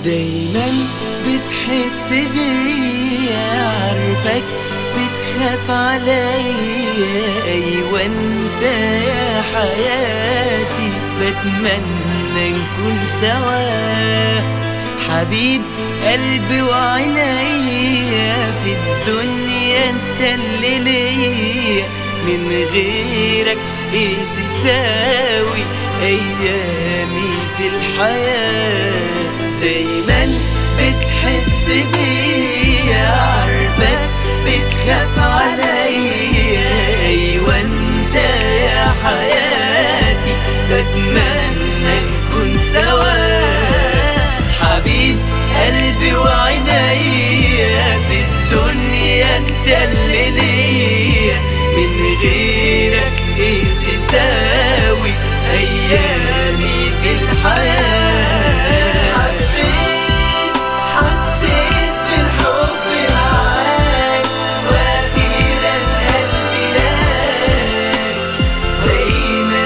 دايما بتحس بيا عارفك بتخاف عليا ايوه انت يا حياتي بتمنى نكون سوا حبيب قلبي وعينيا في الدنيا انت اللي ليا من غيرك ايه تساوي ايامي في الحياة دايما بتحس بيا عارفك بتخاف عليا ايوه انت يا حياتي بتمنى نكون سوا حبيب قلبي وعينيا في الدنيا انت اللي ليا من غيرك ايه تساوي ايامي في الحياة حبيت حسيت بالحب معاك واخيرا قلبي لاك زي ما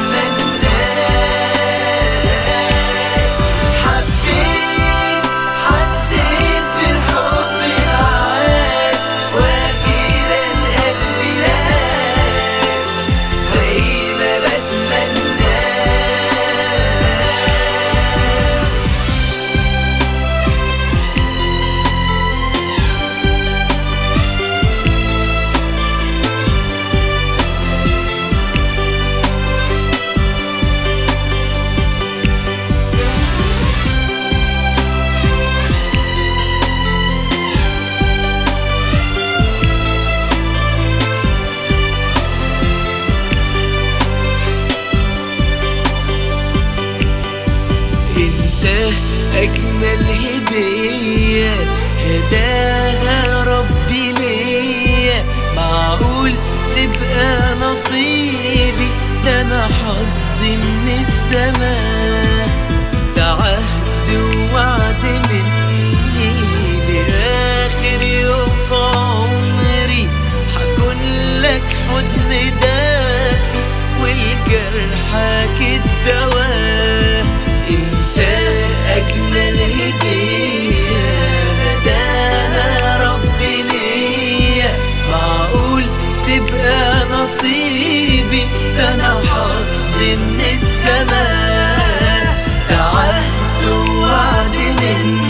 بتمناك حبيت حسيت بالحب معاك واخيرا قلبي لاك زي ما بتمناك انت اجمل هدية هداها ربي ليا معقول تبقى نصيبي ده انا حظي من السماء ده عهد ووعد مني لاخر يوم في عمري حكون لك حضن دافي والجرحك الدواء انت اجمل هدية هداها ربي ليا معقول تبقى نصيبي ده انا حظي من السماء ده عهد ووعد مني